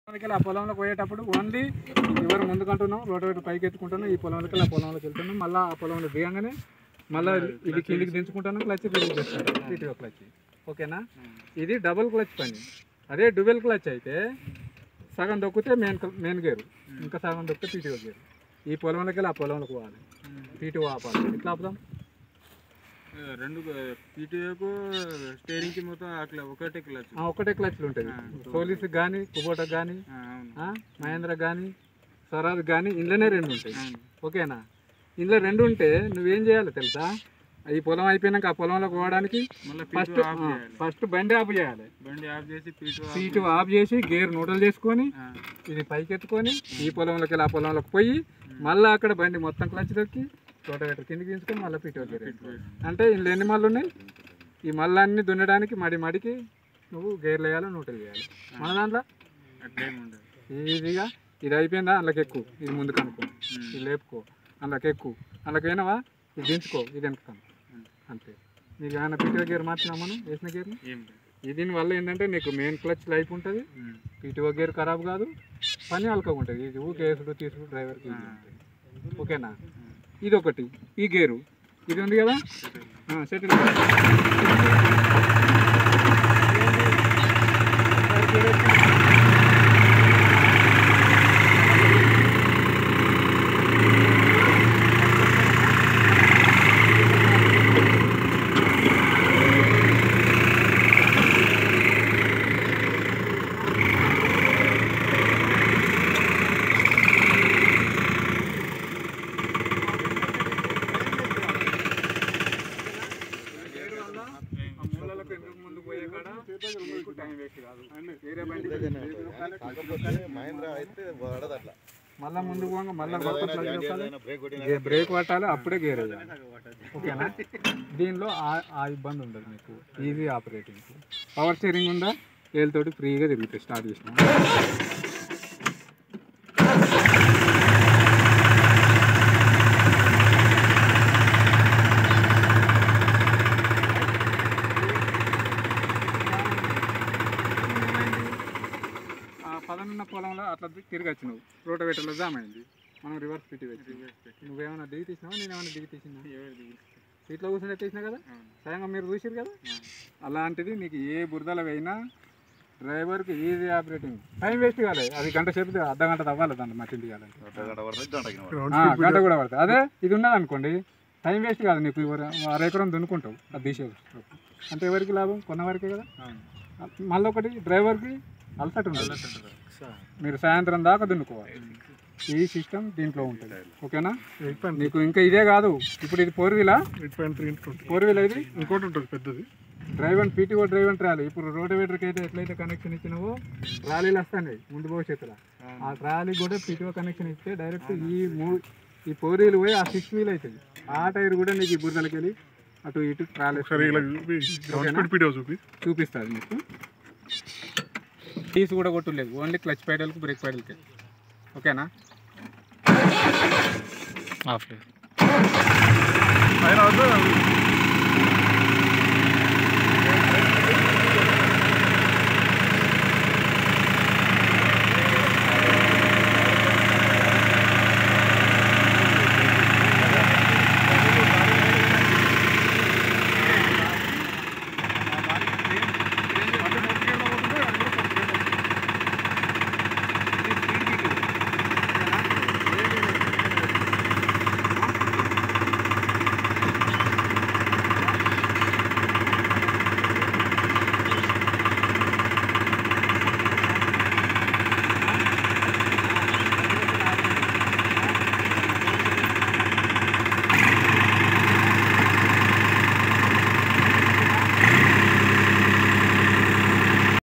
పొలంలోకి ఆ పొలంలోకి పోయేటప్పుడు ఓన్లీ ఎవరు ముందుకంటున్నాం రోడ్డు పైకి ఎత్తుకుంటున్నాం ఈ పొలంలోకి ఆ పొలంలోకి వెళ్తున్నాం మళ్ళీ ఆ పొలంలో దిగంగానే మళ్ళీ ఇది కిందికి దించుకుంటాను క్లచ్ రిలీజ్ చేస్తాను పీటీఓ క్లచ్ ఓకేనా ఇది డబుల్ క్లచ్ పని అదే డువెల్ క్లచ్ అయితే సగం దొక్కితే మెయిన్ మెయిన్ గేరు ఇంకా సగం దొక్కితే పీటీఓ గేరు ఈ పొలంలోకి వెళ్ళి ఆ పొలంలోకి పోవాలి పీటీఓ ఆపాలి ఇట్లా ఆపుదాం రెండు పీటీఏకు స్టేరింగ్ కి మొత్తం అట్లా ఒకటే క్లచ్ ఆ, ఒక్కటే క్లచ్లు ఉంటుంది పోలీస్కి కానీ కుబోటకు కానీ అవును మహేంద్ర కానీ స్వరాజ్ కానీ ఇందులోనే రెండు ఉంటాయి అవును ఓకేనా ఇందులో రెండు ఉంటే నువ్వేం చేయాలి తెలుసా ఈ పొలం అయిపోయినాక ఆ పొలంలోకి పోవడానికి మళ్ళీ ఫస్ట్ పీటు ఆఫ్ చేయాలి ఫస్ట్ బండి ఆఫ్ చేయాలి బండి ఆఫ్ చేసి పీటు సీటు ఆఫ్ చేసి గేర్ నూటలు చేసుకొని ఇది పైకి ఎత్తుకొని ఈ పొలంలోకి వెళ్ళి ఆ పొలంలోకి పోయి మళ్ళీ అక్కడ బండి మొత్తం క్లచ్ దొక్కి రోటవేటర్ కిందికి దించుకొని మళ్ళీ పీటు గేర్ వేసుకోవాలి. అంటే ఇందులో ఎన్ని మళ్ళు ఉన్నాయి ఈ మళ్ళన్నీ దున్నడానికి మడి మడికి నువ్వు గేర్లు వేయాలి నూటలు వేయాలి మన దాంట్లో అట్లేమి ఉండదు ఈజీగా ఇది అయిపోయిందా అందులోకి ఎక్కువ ఇది ముందుకు అనుకో ఇది లేపుకో అందులోకి ఎక్కువ అందులోకి పోయినావా ఇది దించుకో ఇది వెనక అంతే నీకు ఏమైనా పీటీఓ గేర్ మార్చినా మనం వేసిన గేర్ని ఏం లేదు ఈ దీనివల్ల ఏంటంటే నీకు మెయిన్ క్లచ్ లైఫ్ ఉంటుంది పీటీఓ గేర్ ఖరాబ్ కాదు పని అలకగా ఉంటుంది ఇది ఊ కేసుడు తీసుడు డ్రైవర్కి ఈజీ ఉంటుంది ఓకేనా ఇది ఒకటి ఈ గేరు ఇది ఉంది కదా సెటిల్ మూలలకు ఎందుకు ముందుకు పోయే కాడ నీకు టైం వేస్ట్ కాదు వేరే బండి మహేంద్ర అయితే పడదు అట్లా మళ్ళా ముందుకు పోగా మళ్ళీ కొత్త ప్లగ్ దొక్కాలి. బ్రేక్ కొట్టిన గే- బ్రేక్ పట్టాలి అప్పుడే గేర్ వేయాలి ఓకేనా దీనిలో ఆ- ఆ ఇబ్బంది ఉండదు మీకు ఈజీ ఆపరేటింగ్ పవర్ స్టీరింగ్ ఉందా ఏళ్ళతోటి ఫ్రీగా తిరుగుతాయి స్టార్ట్ చేసిన ఆ పదనున్న పొలంలో అట్లా తిరిగి వచ్చినావు రోటవేటర్లో జామ్ అయింది మనం రివర్స్ పెట్టి వచ్చి నువ్వేమైనా దిగి తీసినావా నేను ఏమైనా దిగి తీసినా సీట్లో కూర్చుని తీసినా కదా స్వయంగా మీరు చూసారు కదా అలాంటిది నీకు ఏ బురదలో పోయినా డ్రైవర్కి ఈజీ ఆపరేటింగ్ టైం వేస్ట్ కాలేదు అది గంట సేపు అర్ధ గంట తవ్వాలి దాన్ని మట్టి తీయాలంటే గంట పడుతుంది గంటకి పడుతుంది. ఆ, గంట కూడా పడుతుంది అదే ఇది ఉన్నది అనుకోండి టైం వేస్ట్ కాదు నీకు ఎవరు- అర ఎకరం దున్నుకుంటావు అది తీసే అంటే ఎవరికి లాభం కొన్న వరకే కదా మళ్ళీ ఒకటి డ్రైవర్కి అలసట ఉండదు మీరు సాయంత్రం దాకా దున్నుకోవాలి ఈ సిస్టమ్ దీంట్లో ఉంటుంది ఓకేనా నీకు ఇంకా ఇదే కాదు ఇప్పుడు ఇది ఫోర్ వీలా ఫోర్ వీల్ ఇది ఇంకోటి ఉంటుంది పెద్దది drive and PTO drive and trolley ఇప్పుడు రోటవేటర్కి అయితే ఎట్లయితే కనెక్షన్ ఇచ్చినావో ట్రాలీలు వస్తాయి ముందు భవిష్యత్తులో ఆ ట్రాలీ కూడా పీటీఓ కనెక్షన్ ఇస్తే డైరెక్ట్ ఈ మూ ఈ ఫోర్ వీల్ పోయి ఆ సిక్స్ వీల్ అవుతుంది ఆ టైర్ కూడా నీకు ఈ బురదలకి వెళ్ళి అటు ఇటు ట్రాలీ సరే ఇలా చూపి గ్రౌండ్ స్పీడ్ పీడియో చూపి చూపిస్తుంది మీకు కీస్ కూడా కొట్టులేదు ఓన్లీ క్లచ్ పైడల్కి బ్రేక్ పైడల్కి ఓకేనా పైన వద్దు